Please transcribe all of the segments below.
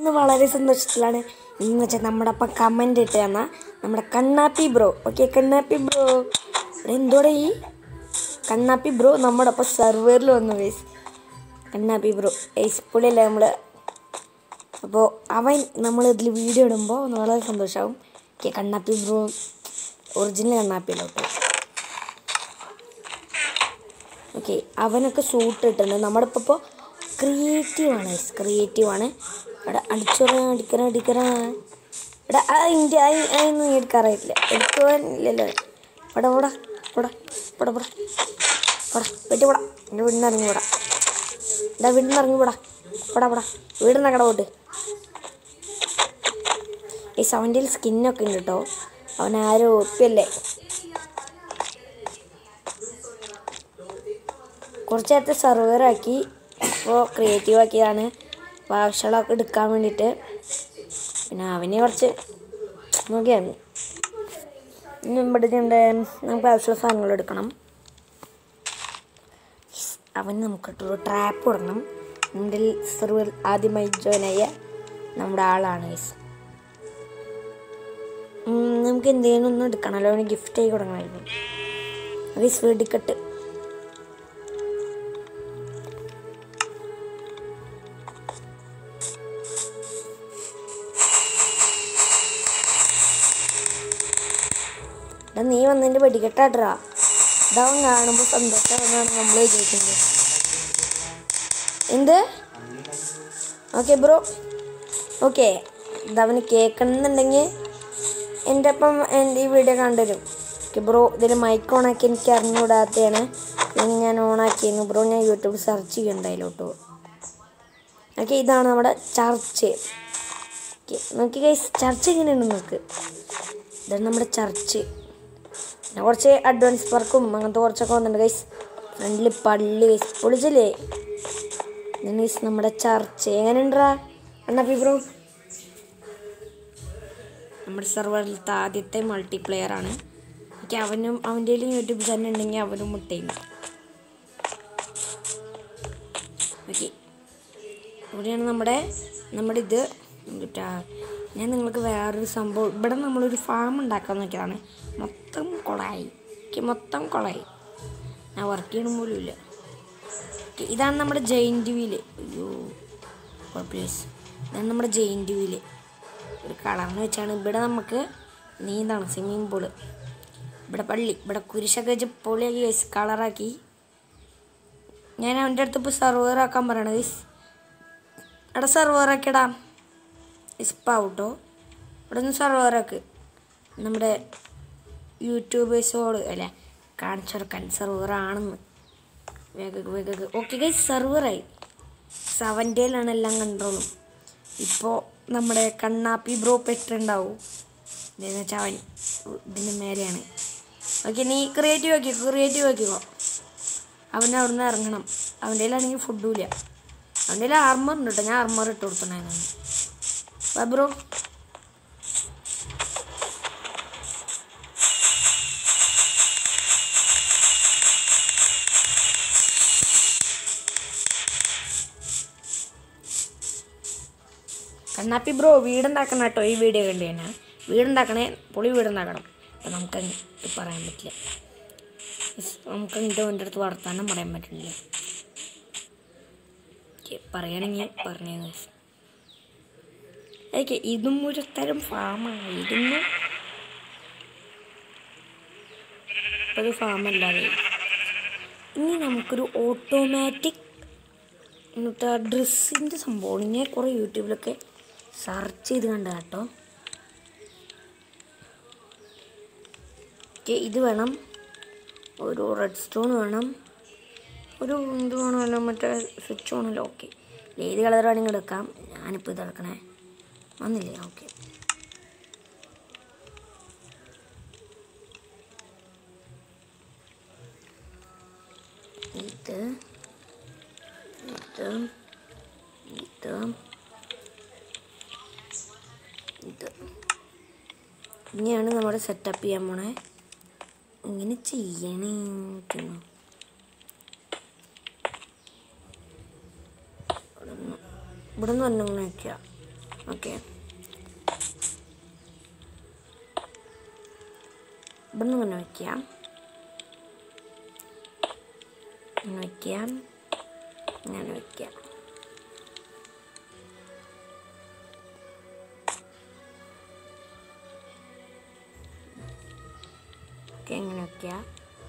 ഇന്ന് വളരെ സന്തോഷത്തിലാണ് എന്ന് വെച്ചാൽ നമ്മുടെ അപ്പം കമൻ്റ് ഇട്ട് തന്ന നമ്മുടെ Kannappi bro okay Kannappi bro എന്തോടെ ഈ കണ്ണാപ്പി ബ്രോ നമ്മുടെ അപ്പം സെർവറിൽ വന്നു വേസ് കണ്ണാപ്പി ബ്രോ ഏസ് പുള്ളിയല്ലേ നമ്മൾ അപ്പോൾ അവൻ നമ്മൾ ഇതിൽ വീഡിയോ ഇടുമ്പോൾ വളരെ സന്തോഷമാവും ഓക്കെ കണ്ണാപ്പി ബ്രോ ഒറിജിനൽ കണ്ണാപ്പിയല്ലോ കേട്ടോ ഓക്കെ അവനൊക്കെ സൂട്ട് ഇട്ടുണ്ട് നമ്മുടെ ഇപ്പോൾ ഇപ്പോൾ ക്രിയേറ്റീവാണ് ക്രിയേറ്റീവാണ് ഇവിടെ അടിച്ചോറ അടിക്കറ അടിക്കറ ഇവിടെ ആ ഇന്ത്യ അതൊന്നും എടുക്കാറായിട്ടില്ല എടുക്കുവാനില്ലല്ലോ ഇവിടെ ഇവിടെ ഇവിടെ ഇവിടെ ഇവിടെ ഇവിടെ വെട്ടി വിടാം എൻ്റെ വീടിന് ഇറങ്ങി വിടാം എൻ്റെ വീടിന് ഇറങ്ങി വിടാം ഇവിടെ ഇവിടെ വീടിന്ന കട പോട്ട് ഈ സെവൻറ്റിൽ സ്കിന്നൊക്കെ ഉണ്ട് കേട്ടോ അവൻ ആരോ ഒപ്പിയല്ലേ കുറച്ച് നേരത്തെ സെർവറാക്കി ഇപ്പോൾ ക്രിയേറ്റീവ് ആക്കിയതാണ് അപ്പോൾ ആവശ്യമുള്ളതൊക്കെ എടുക്കാൻ വേണ്ടിയിട്ട് പിന്നെ അവന് കുറച്ച് നോക്കിയാണ് ഇനി ഇവിടെ ഉണ്ട് നമുക്ക് ആവശ്യമുള്ള സാധനങ്ങൾ എടുക്കണം അവന് നമുക്കിട്ടൊരു ട്രാപ്പ് കൊടുക്കണം നമ്മുടെ സെർവർ ആദ്യമായി ജോയിൻ ആയ നമ്മുടെ ആളാണ് ഗൈസ് നമുക്ക് എന്തെങ്കിലും ഒന്നും എടുക്കണമല്ലോ അവന് ഗിഫ്റ്റ് ആയി കൊടുക്കണമായിരുന്നു ഗൈസ് വെടിക്കെട്ട് എടാ നീ വന്നതിൻ്റെ വെടിക്കെട്ടാട്ടാ ഇതാവൻ കാണുമ്പോൾ സന്തോഷമെന്നാണ് നമ്മൾ വിചാരിക്കുന്നത് എന്ത് ഓക്കെ ബ്രോ ഓക്കെ ഇതവന് കേൾക്കണമെന്നുണ്ടെങ്കിൽ എൻ്റെ ഒപ്പം എൻ്റെ ഈ വീഡിയോ കണ്ടുവരും ഓക്കെ ബ്രോ ഇതിൽ മൈക്ക് ഓണാക്കി എനിക്ക് അറിഞ്ഞുകൂടാത്തതാണ് ഇല്ലെങ്കിൽ ഞാൻ ഓണാക്കിയിരുന്നു ബ്രോ ഞാൻ യൂട്യൂബ് സെർച്ച് ചെയ്യണ്ടായാലും കേട്ടോ ഓക്കെ ഇതാണ് നമ്മുടെ ചർച്ച് ഓക്കെ നോക്കി ഗൈസ് ചർച്ച് എങ്ങനെയുണ്ട് നോക്ക് ഇതാണ് നമ്മുടെ ചർച്ച് പിന്നെ കുറച്ച് അഡ്വാൻസ് വർക്കും അങ്ങനത്തെ കുറച്ചൊക്കെ വന്നിട്ടുണ്ട് ഗൈസ് ഫ്രണ്ടിൽ പള്ളി ഗൈസ് പൊളിച്ചില്ലേ ഇതാണ് ഗൈസ് നമ്മുടെ ചർച്ച് എങ്ങനെയുണ്ടാ കണ്ണപ്പി ബ്രോ നമ്മുടെ സെർവറിലത്തെ ആദ്യത്തെ മൾട്ടിപ്ലെയർ ആണ് എനിക്ക് അവനും അവൻ്റെ യൂട്യൂബ് ചാനൽ ഉണ്ടെങ്കിൽ അവനും മുട്ടയും ഓക്കെ ഇവിടെയാണ് നമ്മുടെ നമ്മുടെ ഇത് എന്തുട്ടാ ഞാൻ നിങ്ങൾക്ക് വേറൊരു സംഭവം ഇവിടെ നമ്മളൊരു ഫാം ഉണ്ടാക്കാൻ നോക്കിയതാണ് മൊത്തം കുളമായി എനിക്ക് മൊത്തം കുളമായി ഞാൻ വർക്ക് ചെയ്യണം പോലും ഇല്ല ഓക്കെ, ഇതാണ് നമ്മുടെ ജയിൻറ്റ് വീല് അയ്യോ പ്ലേസ് ഇതാണ് നമ്മുടെ ജയിൻറ്റ് വീല് ഒരു കളറിന് വെച്ചാണ് ഇവിടെ നമുക്ക് നീന്താണ് സ്വിമ്മിങ് പൂള് ഇവിടെ പള്ളി ഇവിടെ കുരിശൊക്കെ വെച്ച് പൊളിയാക്കി ഗൈസ് കളറാക്കി ഞാൻ അവൻ്റെ അടുത്ത് ഇപ്പോൾ സർവർ ആക്കാൻ പറയണത് ഗൈസ് എടാ സർവറാക്കിടാ ഇസ്പാവട്ടോ ഇവിടെ നിന്ന് സർവറാക്ക് നമ്മുടെ യൂട്യൂബേഴ്സോട് അല്ല കാണിച്ചു കൊടുക്കാൻ സർവറാണെന്ന് വേഗം വേഗം ഓക്കെ ഗൈസ് സർവറായി സെവൻറ്റേലാണ് എല്ലാം കൺട്രോളും ഇപ്പോൾ നമ്മുടെ കണ്ണാപ്പി ബ്രോ പെട്ടുണ്ടാവും എന്താണെന്ന് വെച്ചാൽ അവൻ ഇതിൻ്റെ മേലെയാണ് ഓക്കെ നീ ക്രിയേറ്റീവ് ആക്കിക്കോ ക്രിയേറ്റീവ് ആക്കിക്കോ അവൻ അവിടെ നിന്ന് ഇറങ്ങണം അവൻ്റെ കയ്യിലാണെങ്കിൽ ഫുഡും ഇല്ല അവൻ്റെ കയ്യിൽ ആർമർ ഉണ്ട് കേട്ടോ ഞാൻ ആർമർ ഇട്ട് കൊടുത്തിട്ടുണ്ടായിരുന്നു വാ ബ്രോ കണ്ണാപ്പി ബ്രോ വീടുണ്ടാക്കണം കേട്ടോ ഈ വീഡിയോ കണ്ടു തന്നെ വീടുണ്ടാക്കണേ പൊളി വീടുണ്ടാക്കണം അപ്പം നമുക്ക് പറയാൻ പറ്റില്ല Yes, നമുക്ക് എൻ്റെ എൻ്റെ അടുത്ത് വർത്താനം പറയാൻ പറ്റില്ല ഓക്കെ പറയണമെങ്കിൽ പറഞ്ഞു ഓക്കെ ഇതും ഒരു തരം ഫാമാണ് ഇതൊന്നും ഒരു ഫാമല്ലാതെ ഇനി നമുക്കൊരു ഓട്ടോമാറ്റിക് എന്നിട്ട് ഡ്രസ്സിൻ്റെ സംഭവമാണ് ഞാൻ കുറേ യൂട്യൂബിലൊക്കെ സെർച്ച് ചെയ്ത് കണ്ട കേട്ടോ ഓക്കെ ഇത് വേണം ഒരു റെഡ് സ്റ്റോൺ വേണം ഒരു ഇത് വേണമല്ലോ മറ്റേ സ്വിച്ച് വേണമല്ലോ ഓക്കെ ഏത് കളർ വേണമെങ്കിൽ എടുക്കാം ഞാനിപ്പോൾ ഇത് എടുക്കണേ വന്നില്ലേ ഓക്കെ ഇത് ഇത് ഇത് ഇത് ഇനിയാണ് നമ്മുടെ സെറ്റപ്പ് ചെയ്യാൻ പോണേ ഇങ്ങനെ ചെയ്യണേ ക്കുന്നു. ഇവിടെ നിന്ന് ഇവിടെ നിന്ന് തന്നെ ഇങ്ങനെ വയ്ക്കുക ഓക്കെ ഇവിടുന്ന് ഇങ്ങനെ വയ്ക്കാം ഇങ്ങനെ വയ്ക്കാം ഇങ്ങനെ വയ്ക്കാം ഓക്കെ ഇങ്ങനെ വയ്ക്കാം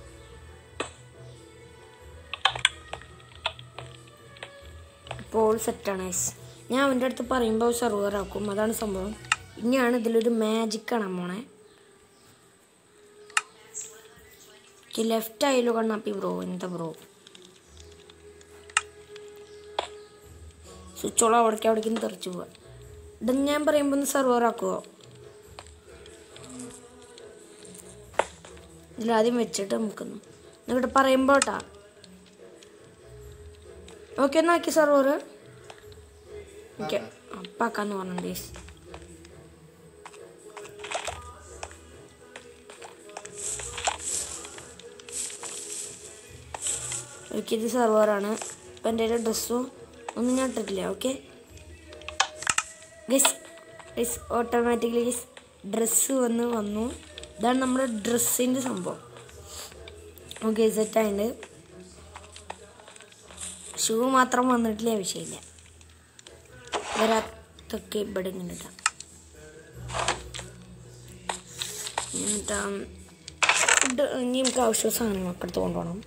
ഇപ്പോൾ സെറ്റാണ് ഗൈസ് ഞാൻ അവൻ്റെ അടുത്ത് പറയുമ്പോൾ സെർവർ ആക്കും അതാണ് സംഭവം ഇനിയാണ് ഇതിലൊരു മാജിക് കാണാൻ പോണേ ലെഫ്റ്റ് ആയാലോ കണ്ണാപ്പി ബ്രോ എന്താ ബ്രോ സ്വിച്ചോളം അവിടേക്ക് അവിടേക്കും തെറിച്ചു പോവാ ഇത് ഞാൻ പറയുമ്പോൾ ഒന്ന് സെർവർ ആക്കുമോ ഇതിലാദ്യം വെച്ചിട്ട് നമുക്കൊന്ന് എന്നിട്ട് പറയുമ്പോൾ കേട്ടാ ഓക്കെ എന്നാക്കി സെർവർ ഓക്കെ അപ്പാക്കാന്ന് പറഞ്ഞു ഗേസ് ഓക്കെ ഇത് സെർവറാണ് ഇപ്പം എൻ്റെ ഡ്രസ്സും ഒന്നും ഞാൻ ഇട്ടിട്ടില്ല okay guess guess automatically guess dress വന്ന് വന്നു ഇതാണ് നമ്മുടെ ഡ്രസ്സിൻ്റെ സംഭവം ഓക്കെ സെറ്റായിട്ട് ഷൂ മാത്രം വന്നിട്ടില്ല വിഷയമില്ല വരാത്തൊക്കെ ഇവിടെ ഇങ്ങനെ ഇടാം എന്നിട്ട് ഫുഡ് ഇനി നമുക്ക് ആവശ്യ സാധനങ്ങളൊക്കെ എടുത്ത് കൊണ്ടുപോകണം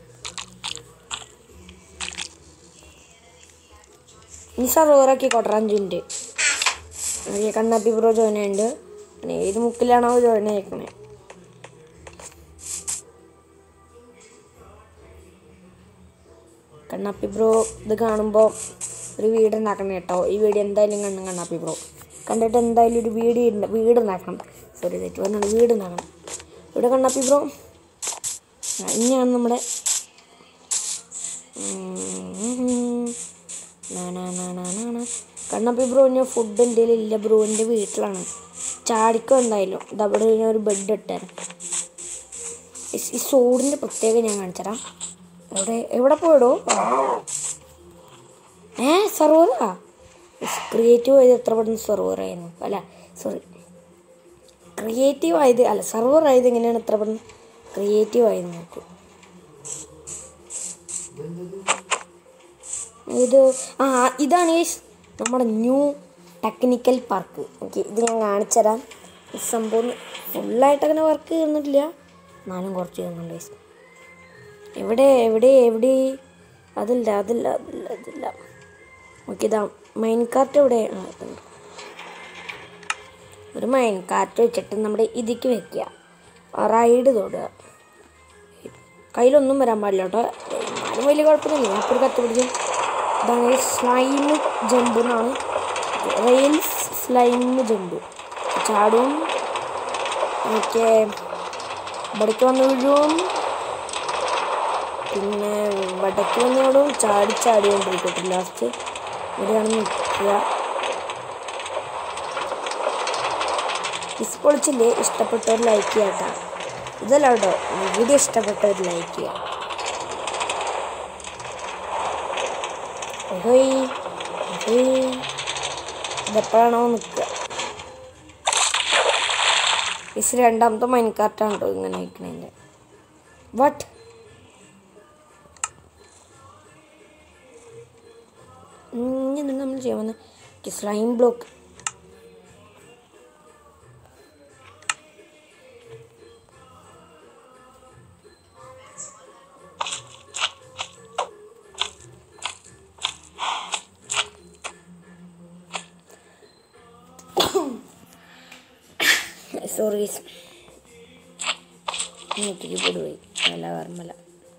ഇനി സർവറാക്കി കൊട്ടറ അഞ്ച് മിനിറ്റ് എനിക്ക് കണ്ണാപ്പി ബ്രോ ജോയിൻ ആയിട്ടുണ്ട് പിന്നെ ഏത് മുക്കിലാണോ ജോയിൻ ആയിക്കണേ കണ്ണാപ്പി ബ്രോ ഇത് കാണുമ്പോൾ ഒരു വീട് ഉണ്ടാക്കണം കേട്ടോ ഈ വീഡിയോ എന്തായാലും കണ്ണും കണ്ണാപ്പി ബ്രോ കണ്ടിട്ട് എന്തായാലും ഒരു വീട് ഉണ്ട് വീട് ഉണ്ടാക്കണം സോറി തെറ്റ് വന്നത് വീട് ഉണ്ടാക്കണം ഇവിടെ കണ്ണാപ്പി ബ്രോ ആ, ഇനിയാണ് നമ്മുടെ ഉം. നാ, നാ, നാ, നാ, നാ, നാ. കണ്ണാപ്പി ബ്രോ ഞാൻ ഫുഡ് എൻ്റെ ഇല്ല ബ്രോ എൻ്റെ വീട്ടിലാണ് ചാടിക്കോ എന്തായാലും ഇതവിടെ ഞാൻ ഒരു ബെഡ് ഇട്ടാണ് ഈ സോഡിൻ്റെ പ്രത്യേകം ഞാൻ കാണിച്ചുതരാം എവിടെ എവിടെ പോയിടോ ഏ സെർവറാ ക്രിയേറ്റീവ് ആയത് എത്ര പെട്ടെന്ന് സെർവർ ആയിരുന്നു അല്ല സോറി ക്രിയേറ്റീവ് ആയത് അല്ല സെർവർ ആയത് എങ്ങനെയാണ് എത്ര പെട്ടെന്ന് ക്രിയേറ്റീവ് ആയത് നോക്കൂ ഇത് ആ ഇതാണ് ഈ നമ്മുടെ ന്യൂ ടെക്നിക്കൽ പാർക്ക് ഓക്കെ ഇത് ഞാൻ കാണിച്ചുതരാം ഈ സംഭവം ഫുള്ളായിട്ട് അങ്ങനെ വർക്ക് ചെയ്യുന്നിട്ടില്ല എന്നാലും കുറച്ച് ചെയ്യുന്നുണ്ട് guys. എവിടെ എവിടെ എവിടെ അതില്ല അതില്ല അതില്ല അതില്ല ഓക്കെ ഇതാ മൈൻ കാർട്ട് എവിടെ ആ ഇതുണ്ട്. ഒരു മൈൻ കാർട്ട് വെച്ചിട്ട് നമ്മുടെ ഇതിക്ക് വെക്കുക റൈഡ് തൊടുക കയ്യിലൊന്നും വരാൻ പാടില്ല കേട്ടോ എന്നാലും വലിയ കുഴപ്പമൊന്നുമില്ല ഞാൻ ഇപ്പോൾ ഒരു കത്ത് പിടിച്ചു ഇതാണ് സ്ലൈം ജമ്പ് എന്നാണ് റെയിൽ സ്ലൈം ജമ്പ് ചാടും മറ്റേ ഇവിടേക്ക് വന്ന് വീഴും പിന്നെ ഇവിടേക്ക് വന്നോടും ചാടി ചാടിക്കൊണ്ടിരിക്കട്ടെ ലാസ്റ്റ് ഇവിടെയാണ് നിൽക്കുക ഇസ്പൊളിച്ചില്ലേ ഇഷ്ടപ്പെട്ടവർ ലൈക്ക് ചെയ്യാട്ടാ ഇതല്ല കേട്ടോ വീഡിയോ ഇഷ്ടപ്പെട്ടവർ ലൈക്ക് ചെയ്യാം ഹോയ് ഹോയ് ഇതെപ്പോഴാണോ നിൽക്കുക ഇസ് രണ്ടാമത്തെ മൈൻകാർട്ടാണ് കേട്ടോ ഇങ്ങനെ വയ്ക്കണതിൻ്റെ വട്ട് ഇനി നമ്മൾ ചെയ്യാൻ വന്ന സ്ലൈം ബ്ലോക്ക് സോറി നോക്കിക്ക് പോയി നല്ല വർമ്മല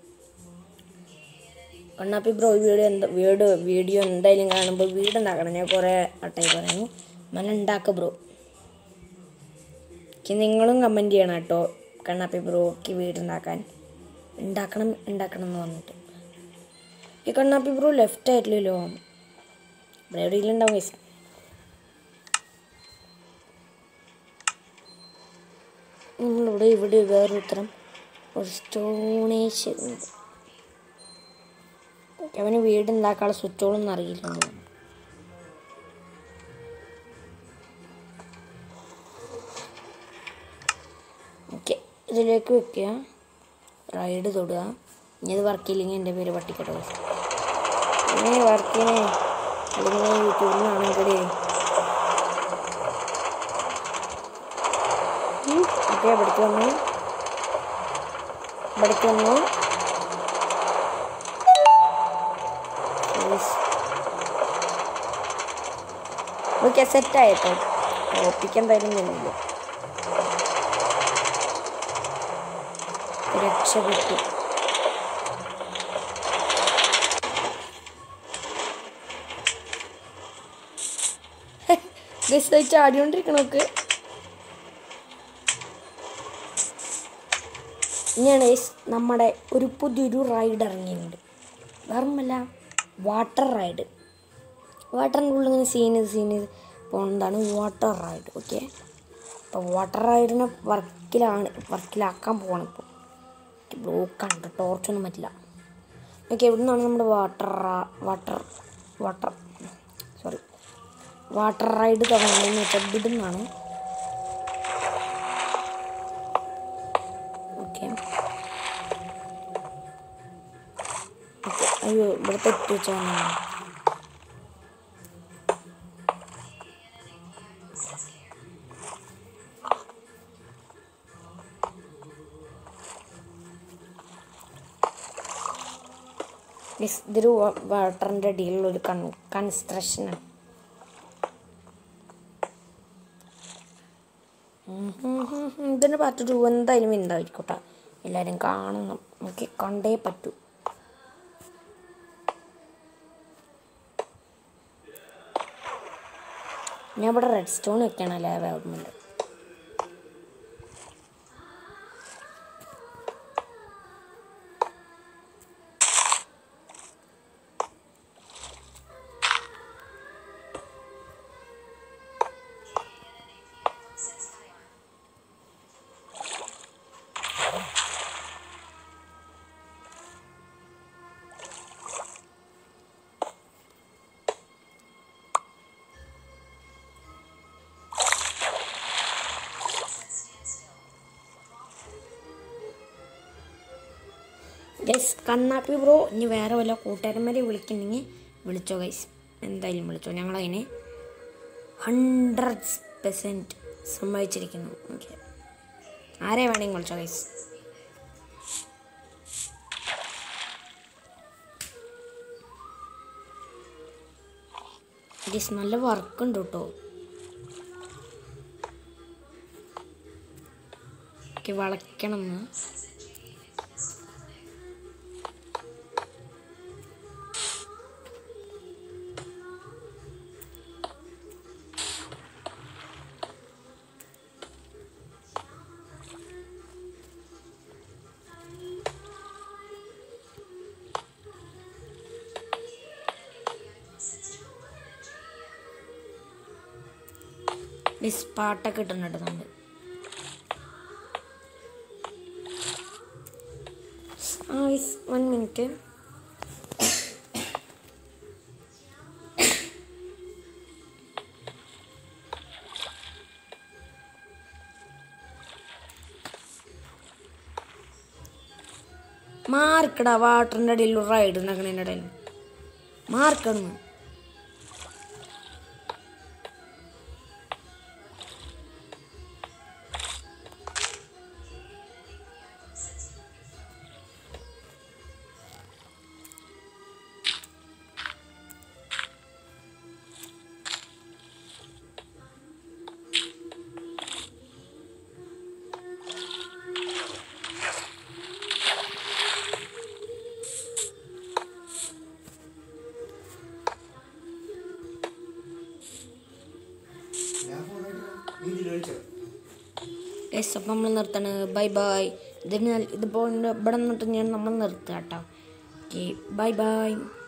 കണ്ണാപ്പി ബ്രോ വീഡിയോ എന്താ വീട് വീഡിയോ എന്തായാലും കാണുമ്പോൾ വീട് ഉണ്ടാക്കണം ഞാൻ കുറേ വട്ടായി പറയുന്നു നല്ല ഉണ്ടാക്ക ബ്രോ എനിക്ക് നിങ്ങളും കമൻറ്റ് ചെയ്യണം കേട്ടോ കണ്ണാപ്പി ബ്രോക്ക് വീട് ഉണ്ടാക്കാൻ ഉണ്ടാക്കണം ഉണ്ടാക്കണം എന്ന് പറഞ്ഞിട്ട് ഈ കണ്ണാപ്പി ബ്രോ ലെഫ്റ്റ് ആയിട്ടില്ലല്ലോ ഇവിടെ എവിടെയെങ്കിലും ഉണ്ടാവും guys. നമ്മളിവിടെ ഇവിടെ വേറൊരു ഉത്തരം ഒരു സ്റ്റോണേജ് ഉണ്ട് അവന് വീട് ഉണ്ടാക്കാനുള്ള സ്വിച്ചോളൊന്നും അറിയില്ല എന്ന് പറഞ്ഞു. ഇതിലേക്ക് വെക്കുക റൈഡ് തൊടുക ഇനി ഇത് വർക്ക് ചെയ്യില്ലെങ്കിൽ എൻ്റെ പേര് പട്ടിക്കട്ടോ ഇങ്ങനെ വർക്ക് ചെയ്യണേ അല്ലെങ്കിൽ യൂട്യൂബിൽ നിന്നാണെങ്കിൽ ഓക്കെ ഇവിടേക്ക് വന്നു ഇവിടേക്ക് വന്നു ഓക്കെ സെറ്റായിട്ടോ ടോപ്പിക്ക് എന്തായാലും നിന്നില്ല രക്ഷപ്പെട്ടു ഗസ് ചാടിക്കൊണ്ടിരിക്കണോക്ക് ഇനിയാണ് guys നമ്മുടെ ഒരു പുതിയൊരു റൈഡ് ഇറങ്ങിയിട്ടുണ്ട് വേറൊന്നുമല്ല വാട്ടർ റൈഡ് വാട്ടറിൻ്റെ ഉള്ളിൽ ഇങ്ങനെ സീൻ ചെയ്ത് സീൻ ചെയ്ത് പോകുന്നതാണ് വാട്ടർ റൈഡ് ഓക്കെ അപ്പോൾ വാട്ടർ റൈഡിനെ വർക്കിലാണ് വർക്കിലാക്കാൻ പോകണം ഇപ്പോൾ ബ്ലോക്കാണ് കേട്ടോ ടോർച്ചൊന്നും പറ്റില്ല ഓക്കെ ഇവിടെ നിന്നാണ് നമ്മുടെ water water water sorry water ride തുടങ്ങുന്നതെന്ന് വെച്ചാൽ ഇവിടെ നിന്നാണ് ഓക്കെ ഓക്കെ അയ്യോ ഇവിടെ തെറ്റ് വെച്ചാൽ Yes, ഇതൊരു വാട്ടറിൻ്റെ അടിയിലുള്ള ഒരു കൺ കൺസ്ട്രക്ഷനാണ് ഇതിൻ്റെ പാർട്ട് ടു എന്തായാലും ഉണ്ടായിരിക്കട്ടെ എല്ലാവരും കാണണം നമുക്ക് കണ്ടേ പറ്റൂ ഞാൻ ഇവിടെ റെഡ് സ്റ്റോൺ വെക്കണല്ലേ ഗവൺമെൻറ് ഗൈസ് കണ്ണാപ്പി ബ്രോ ഇനി വേറെ വല്ല കൂട്ടുകാരന്മാരെ വിളിക്കണമെങ്കിൽ വിളിച്ചോ ഗൈസ് എന്തായാലും വിളിച്ചോ ഞങ്ങളതിന് ഹൺഡ്രഡ് പെർസെൻറ്റ് സമ്മതിച്ചിരിക്കുന്നു ഓക്കെ ആരെ വേണമെങ്കിൽ വിളിച്ചോ ഗൈസ് ഗൈസ് നല്ല വർക്ക് ഉണ്ട് കേട്ടോ ഓക്കെ വളയ്ക്കണം എന്ന് മിസ് പാട്ടൊക്കെ ഇട്ടുന്നുണ്ട് നമ്മൾ ആ വൺ മിനിറ്റ് മാർക്കടാ വാട്ടറിൻ്റെ അടിയിൽ റൈഡ് ഉണ്ടാക്കണതിൻ്റെ ഇടയിൽ മാർക്കണം യെസ് അപ്പം നമ്മൾ നിർത്തണ് ബൈ ബൈ ഇതിന് ഇതിപ്പോൾ ഇവിടെ നിന്നിട്ട് ഞാൻ നമ്മൾ നിർത്തുക കേട്ടോ ഓക്കെ ബൈ ബൈ